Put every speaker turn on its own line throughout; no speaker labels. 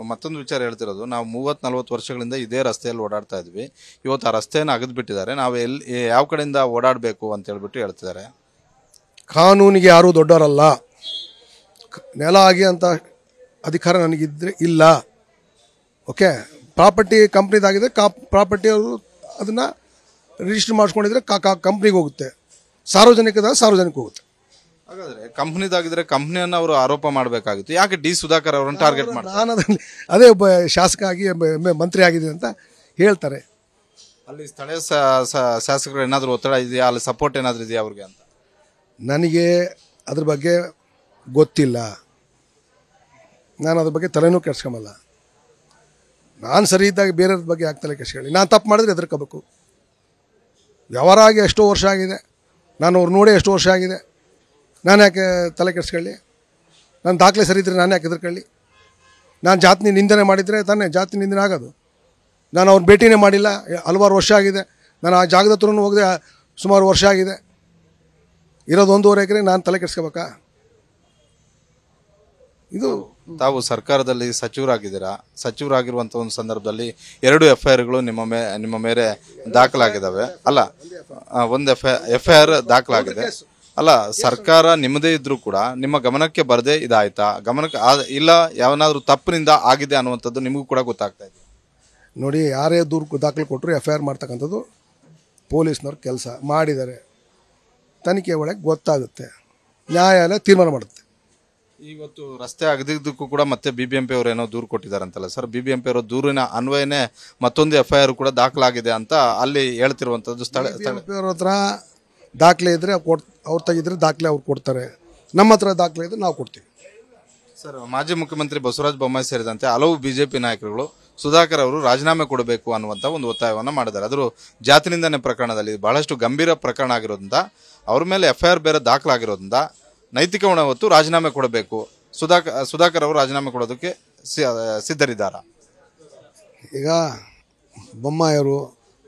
ಮತ್ತೊಂದು ವಿಚಾರ ಹೇಳ್ತಿರೋದು ನಾವು ಮೂವತ್ ನಲ್ವತ್ತು ವರ್ಷಗಳಿಂದ ಇದೇ ರಸ್ತೆಯಲ್ಲಿ ಓಡಾಡ್ತಾ ಇದ್ವಿ ಇವತ್ತು ಆ ರಸ್ತೆಯನ್ನು ಅಗದ್ಬಿಟ್ಟಿದ್ದಾರೆ ನಾವು ಎಲ್ಲಿ ಯಾವ ಕಡೆಯಿಂದ ಓಡಾಡಬೇಕು ಅಂತ ಹೇಳ್ಬಿಟ್ಟು ಹೇಳ್ತಿದ್ದಾರೆ
ಕಾನೂನಿಗೆ ಯಾರೂ ದೊಡ್ಡವರಲ್ಲ ಕ- ನೆಲ ಆಗಿ ಅಂತ ಅಧಿಕಾರ ನನಗಿದ್ರೆ ಇಲ್ಲ ಓಕೆ ಪ್ರಾಪರ್ಟಿ ಕಂಪ್ನಿದಾಗಿದೆ ಕಾ ಪ್ರಾಪರ್ಟಿ ಅವರು ಅದನ್ನು ರಿಜಿಸ್ಟರ್ ಮಾಡಿಸ್ಕೊಂಡಿದ್ರೆ ಕಾ ಕಾ ಕಂಪ್ನಿಗೆ ಹೋಗುತ್ತೆ ಸಾರ್ವಜನಿಕದಾಗ ಸಾರ್ವಜನಿಕ ಹೋಗುತ್ತೆ
ಹಾಗಾದ್ರೆ ಕಂಪ್ನಿದಾಗಿದ್ರೆ ಕಂಪ್ನಿಯನ್ನು ಅವರು ಆರೋಪ ಮಾಡಬೇಕಾಗಿತ್ತು ಯಾಕೆ ಡಿ ಸುಧಾಕರ್ ಅವರನ್ನು ಟಾರ್ಗೆಟ್ ಮಾಡ್ತಾರೆ
ನಾನು ಅದರಲ್ಲಿ ಅದೇ ಒಬ್ಬ ಶಾಸಕ ಆಗಿ ಮ- ಮ- ಮಂತ್ರಿ ಆಗಿದೆ ಅಂತ ಹೇಳ್ತಾರೆ
ಅಲ್ಲಿ ಸ್ಥಳೀಯ ಸ- ಸ- ಶಾಸಕರು ಏನಾದರೂ ಒತ್ತಡ ಇದೆಯಾ ಅಲ್ಲಿ ಸಪೋರ್ಟ್ ಏನಾದರೂ ಇದೆಯಾ ಅವ್ರಿಗೆ ಅಂತ
ನನಗೆ ಅದ್ರ ಬಗ್ಗೆ ಗೊತ್ತಿಲ್ಲ ನಾನು ಅದ್ರ ಬಗ್ಗೆ ತಲೆನೂ ಕೆಡ್ಸ್ಕೊಂಬಲ್ಲ ನಾನು ಸರಿ ಇದ್ದಾಗ ಬೇರೆಯವ್ರ ಬಗ್ಗೆ ಯಾಕೆ ತಲೆ ಕೆಡ್ಸ್ಕೊಳ್ಳಿ ನಾನು ತಪ್ಪು ಮಾಡಿದ್ರೆ ಎದುರ್ಕೋಬೇಕು ವ್ಯವಹಾರ ಆಗಿ ಎಷ್ಟೋ ವರ್ಷ ಆಗಿದೆ ನಾನು ಅವ್ರು ನೋಡಿ ಎಷ್ಟೋ ವರ್ಷ ಆಗಿದೆ ನಾನು ಯಾಕೆ ತಲೆ ಕೆಡ್ಸ್ಕೊಳ್ಳಿ ನನ್ನ ದಾಖಲೆ ಸರಿ ಇದ್ದರೆ ನಾನು ಯಾಕೆ ಎದುರ್ಕೊಳ್ಳಿ ನಾನು ಜಾತಿ ನಿಂದನೆ ಮಾಡಿದರೆ ತಾನೇ ಜಾತಿ ನಿಂದನೆ ಆಗೋದು ನಾನು ಅವ್ರ ಭೇಟಿನೇ ಮಾಡಿಲ್ಲ ಹಲವಾರು ವರ್ಷ ಆಗಿದೆ ನಾನು ಆ ಜಾಗದ ಹತ್ರನೂ ಹೋಗದೆ ಸುಮಾರು ವರ್ಷ ಆಗಿದೆ ಇರೋದು ಒಂದೂವರೆ ಎಕರೆ ನಾನು ತಲೆ ಕೆಡ್ಸ್ಕೋಬೇಕಾ ಇದು
ತಾವು ಸರ್ಕಾರದಲ್ಲಿ ಸಚಿವರಾಗಿದ್ದೀರಾ ಸಚಿವರಾಗಿರುವಂಥ ಒಂದು ಸಂದರ್ಭದಲ್ಲಿ ಎರಡು ಎಫ್ ಐ ಆರ್ಗಳು ನಿಮ್ಮ ಮೇ ನಿಮ್ಮ ಮೇಲೆ ದಾಖಲಾಗಿದ್ದಾವೆ ಅಲ್ಲ ಆ, ಒಂದು ಎಫ್ ಎಫ್ ಐ ಆರ್ ದಾಖಲಾಗಿದೆ ಅಲ್ಲ ಸರ್ಕಾರ ನಿಮ್ಮದೇ ಇದ್ರೂ ಕೂಡ ನಿಮ್ಮ ಗಮನಕ್ಕೆ ಬರದೆ ಇದಾಯ್ತಾ ಗಮನಕ್ಕೆ ಆ- ಇಲ್ಲ ಯಾವನಾದ್ರೂ ತಪ್ಪಿನಿಂದ ಆಗಿದೆ ಅನ್ನುವಂಥದ್ದು ನಿಮಗೂ ಕೂಡ ಗೊತ್ತಾಗ್ತಾ ಇದೆ
ನೋಡಿ ಯಾರೇ ದೂರು ದಾಖಲೆ ಕೊಟ್ಟರು ಎಫ್ ಐ ಆರ್ ಮಾಡ್ತಕ್ಕಂಥದ್ದು ಪೊಲೀಸ್ನವ್ರ ಕೆಲಸ ಮಾಡಿದ್ದಾರೆ ತನಿಖೆ ಒಳಗೆ ಗೊತ್ತಾಗುತ್ತೆ ನ್ಯಾಯಾಲಯ ತೀರ್ಮಾನ ಮಾಡುತ್ತೆ
ಇವತ್ತು ರಸ್ತೆ ಅಗದಿದ್ದಕ್ಕೂ ಕೂಡ ಮತ್ತೆ ಬಿ ಬಿ ಎಂ ಪಿ ಅವರು ಏನೋ ದೂರು ಕೊಟ್ಟಿದ್ದಾರಂತಲ್ಲ sir B B M P ಅವರ ದೂರಿನ ಅನ್ವಯನೇ ಮತ್ತೊಂದು ಎಫ್ ಐ ಆರ್ ಕೂಡ ದಾಖಲಾಗಿದೆ ಅಂತ ಅಲ್ಲಿ ಹೇಳ್ತಿರುವಂಥದ್ದು ಸ್ಥಳ ಸ್ಥಳ
ಅವ್ರ ಹತ್ರ ದಾಖಲೆ ಇದ್ದರೆ ಕೊಡ್ ಅವ್ರು ತೆಗಿದ್ರೆ ದಾಖಲೆ ಅವ್ರು ಕೊಡ್ತಾರೆ ನಮ್ಮ ಹತ್ರ ದಾಖಲೆ ಇದ್ರೆ ನಾವು ಕೊಡ್ತೀವಿ
ಸರ್ ಮಾಜಿ ಮುಖ್ಯಮಂತ್ರಿ ಬಸವರಾಜ ಬೊಮ್ಮಾಯಿ ಸೇರಿದಂತೆ ಹಲವು ಬಿಜೆಪಿ ನಾಯಕರುಗಳು ಸುಧಾಕರ್ ಅವರು ರಾಜೀನಾಮೆ ಕೊಡಬೇಕು ಅನ್ನುವಂಥ ಒಂದು ಒತ್ತಾಯವನ್ನು ಮಾಡಿದ್ದಾರೆ ಅದ್ರ ಜಾತಿ ನಿಂದನೆ ಪ್ರಕರಣದಲ್ಲಿ ಬಹಳಷ್ಟು ಗಂಭೀರ ಪ್ರಕರಣ ಆಗಿರೋದ್ರಿಂದ ಅವ್ರ ಮೇಲೆ ಎಫ್ ಐ ಆರ್ ಬೇರೆ ದಾಖಲಾಗಿರೋದ್ರಿಂದ ನೈತಿಕ ಹೊಣೆ ಹೊತ್ತು ರಾಜೀನಾಮೆ ಕೊಡಬೇಕು ಸುಧಾಕರ್ ಸುಧಾಕರ್ ಅವರು ರಾಜೀನಾಮೆ ಕೊಡೋದಕ್ಕೆ ಸಿ- ಸಿದ್ಧರಿದ್ದಾರಾ
ಈಗ ಬೊಮ್ಮಾಯಿಯವರು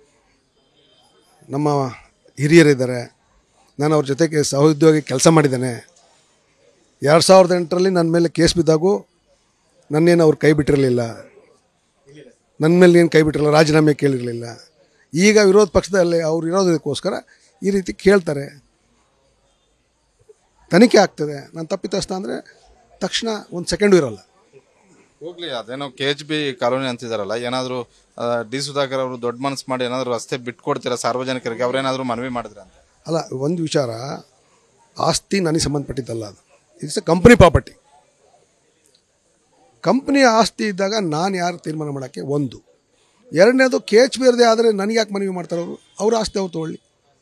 ನಮ್ಮ ಹಿರಿಯರಿದ್ದಾರೆ ನಾನು ಅವ್ರ ಜೊತೆಗೆ ಸಹೋದ್ಯೋಗಿ ಕೆಲಸ ಮಾಡಿದ್ದೇನೆ ಎರಡು ಸಾವಿರದ ಎಂಟರಲ್ಲಿ ನನ್ನ ಮೇಲೆ ಕೇಸ್ ಬಿದ್ದಾಗೂ ನನ್ನೇನು ಅವ್ರು ಕೈ ಬಿಟ್ಟಿರಲಿಲ್ಲ ನನ್ನ ಮೇಲೆ ಏನು ಕೈ ಬಿಟ್ಟಿರಲಿಲ್ಲ ರಾಜೀನಾಮೆ ಕೇಳಿರಲಿಲ್ಲ ಈಗ ವಿರೋಧ ಪಕ್ಷದಲ್ಲಿ ಅವ್ರು ಇರೋದಕ್ಕೋಸ್ಕರ ಈ ರೀತಿ ಕೇಳ್ತಾರೆ ತನಿಖೆ ಆಗ್ತದೆ ನಾನು ತಪ್ಪಿತಸ್ಥ ಅಂದರೆ ತಕ್ಷಣ ಒಂದು ಸೆಕೆಂಡು ಇರೋಲ್ಲ
ಹೋಗ್ಲಿ ಅದೇನೋ ಕೆ ಎಚ್ ಬಿ ಕಾಲೋನಿ ಅಂತಿದಾರಲ್ಲ ಏನಾದರೂ ಡಿ ಸುಧಾಕರ್ ಅವರು ದೊಡ್ಡ ಮನಸ್ಸು ಮಾಡಿ ಏನಾದರೂ ರಸ್ತೆ ಬಿಟ್ಕೊಡ್ತೀರಾ ಸಾರ್ವಜನಿಕರಿಗೆ ಅವ್ರೇನಾದರೂ ಮನವಿ ಮಾಡಿದ್ರೆ ಅಂತ
ಅಲ್ಲ ಒಂದು ವಿಚಾರ ಆಸ್ತಿ ನನಗೆ ಸಂಬಂಧಪಟ್ಟಿದ್ದಲ್ಲ ಅದು it's a company property company ಆಸ್ತಿ ಇದ್ದಾಗ ನಾನು ಯಾರು ತೀರ್ಮಾನ ಮಾಡೋಕ್ಕೆ ಒಂದು ಎರಡನೇದು ಕೆ ಎಚ್ ಬೇರದೆ ಆದರೆ ನನಗೆ ಯಾಕೆ ಮನವಿ ಮಾಡ್ತಾರೆ ಅವರು ಅವ್ರ ಆಸ್ತಿ ಅವ್ರು ತೊಗೊಳ್ಳಿ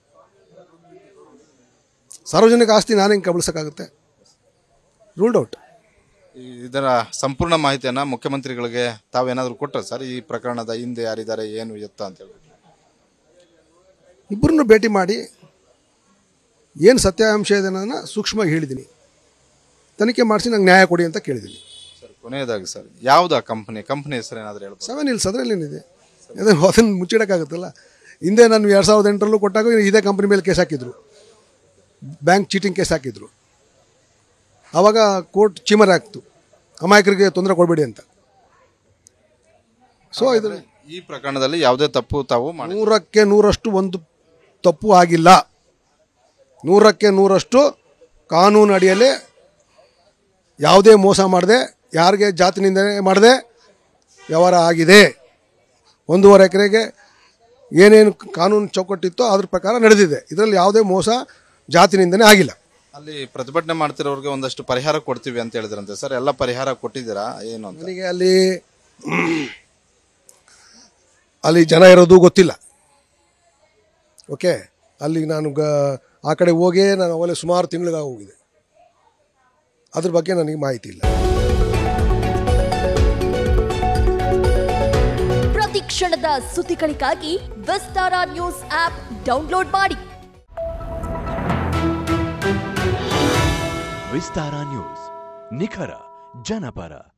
ಸಾರ್ವಜನಿಕ ಆಸ್ತಿ ನಾನು ಹೆಂಗೆ ಕಬಳಿಸೋಕ್ಕಾಗುತ್ತೆ ರೂಲ್ಡ್ ಔಟ್
ಈ- ಇದರ ಸಂಪೂರ್ಣ ಮಾಹಿತಿಯನ್ನ ಮುಖ್ಯಮಂತ್ರಿಗಳಿಗೆ ತಾವೇನಾದರೂ ಕೊಟ್ಟರೆ ಸರ್ ಈ ಪ್ರಕರಣದ ಹಿಂದೆ ಯಾರಿದ್ದಾರೆ ಏನು ಎತ್ತ ಅಂತ ಹೇಳಿ
ಇಬ್ಬರನ್ನು ಭೇಟಿ ಮಾಡಿ ಏನು ಸತ್ಯಾಂಶ ಇದೆ ಅನ್ನೋದನ್ನ ಸೂಕ್ಷ್ಮವಾಗಿ ಹೇಳಿದ್ದೀನಿ ತನಿಖೆ ಮಾಡಿಸಿ ನಂಗೆ ನ್ಯಾಯ ಕೊಡಿ ಅಂತ ಕೇಳಿದ್ದೀನಿ
ಸರ್ ಕೊನೆಯದಾಗಿ ಸರ್ ಯಾವ್ದು ಆ ಕಂಪನಿ ಕಂಪನಿ ಹೆಸರು ಏನಾದರೂ ಹೇಳ್ಬೋದು
ಸೆವೆನ್ ಹಿಲ್ಸ್ ಅದರಲ್ಲಿ ಏನಿದೆ ಅದನ್ನು ಅದನ್ನು ಮುಚ್ಚಿಡೋಕ್ಕಾಗುತ್ತಲ್ಲ ಹಿಂದೆ ನಾನು ಎರಡು ಸಾವಿರದ ಎಂಟರಲ್ಲೂ ಕೊಟ್ಟಾಗ ಇದೇ ಕಂಪ್ನಿ ಮೇಲೆ ಕೇಸ್ ಹಾಕಿದ್ರು ಬ್ಯಾಂಕ್ ಚೀಟಿಂಗ್ ಕೇಸ್ ಹಾಕಿದ್ರು ಆವಾಗ ಕೋರ್ಟ್ ಚೀಮರ್ ಆಗ್ತು ಅಮಾಯಕರಿಗೆ ತೊಂದರೆ ಕೊಡಬೇಡಿ ಅಂತ ಸೊ ಇದು
ಈ ಪ್ರಕರಣದಲ್ಲಿ ಯಾವುದೇ ತಪ್ಪು ತಾವು ಮಾಡಿ
ನೂರಕ್ಕೆ ನೂರಷ್ಟು ಒಂದು ತಪ್ಪು ಆಗಿಲ್ಲ ನೂರಕ್ಕೆ ನೂರಷ್ಟು ಕಾನೂನು ಅಡಿಯಲ್ಲಿ ಯಾವುದೇ ಮೋಸ ಮಾಡದೆ ಯಾರಿಗೆ ಜಾತಿ ನಿಂದನೆ ಮಾಡದೆ ವ್ಯವಹಾರ ಆಗಿದೆ ಒಂದೂವರೆ ಎಕರೆಗೆ ಏನೇನು ಕಾನೂನು ಚೌಕಟ್ಟಿತ್ತೋ ಅದ್ರ ಪ್ರಕಾರ ನಡೆದಿದೆ ಇದರಲ್ಲಿ ಯಾವುದೇ ಮೋಸ ಜಾತಿ ನಿಂದನೆ ಆಗಿಲ್ಲ
ಅಲ್ಲಿ ಪ್ರತಿಭಟನೆ ಮಾಡ್ತಿರೋರಿಗೆ ಒಂದಷ್ಟು ಪರಿಹಾರ ಕೊಡ್ತೀವಿ ಅಂತ ಹೇಳಿದ್ರಂತೆ ಸರ್ ಎಲ್ಲ ಪರಿಹಾರ ಕೊಟ್ಟಿದ್ದೀರಾ ಏನು ಅಂತ
ನನಗೆ ಅಲ್ಲಿ ಅಲ್ಲಿ ಜನ ಇರೋದು ಗೊತ್ತಿಲ್ಲ ಓಕೆ ಅಲ್ಲಿ ನಾನು ಗ ಆ ಕಡೆ ಹೋಗೇ ನಾನು ಅವೆಲ್ಲ ಸುಮಾರು ತಿಂಗಳಿಗಾಗಿ ಹೋಗಿದೆ ಅದ್ರ ಬಗ್ಗೆ ನನಗೆ ಮಾಹಿತಿ ಇಲ್ಲ
ಪ್ರತಿ ಕ್ಷಣದ ಸುದ್ದಿಗಳಿಗಾಗಿ ವಿಸ್ತಾರ ನ್ಯೂಸ್ ಆಪ್ ಡೌನ್ಲೋಡ್ ಮಾಡಿ
ವಿಸ್ತಾರ ನ್ಯೂಸ್ ನಿಖರ ಜನಪರ